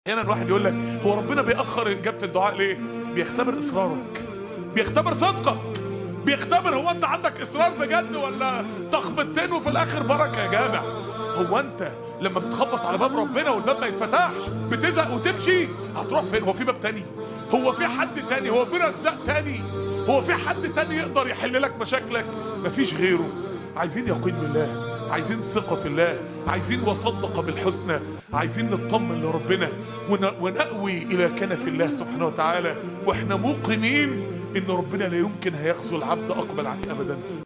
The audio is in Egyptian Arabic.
احيانا واحد يقول لك هو ربنا بيأخر إجابة الدعاء ليه بيختبر إصرارك بيختبر صدقك بيختبر هو انت عندك إصرار بجد ولا تخبطتين وفي الآخر بركة يا جامع هو انت لما بتخبط على باب ربنا والباب ما يتفتحش بتزهق وتمشي هتروح فين هو في باب تاني هو في حد تاني هو في رزاق تاني هو في حد تاني يقدر يحل لك مشاكلك مفيش غيره عايزين يقين بالله عايزين ثقة في الله عايزين وصدق بالحسنى عايزين نطمن لربنا ون- ونأوي إلى كنف الله سبحانه وتعالى واحنا موقنين ان ربنا لا يمكن هيخذل عبد أقبل عنه أبدا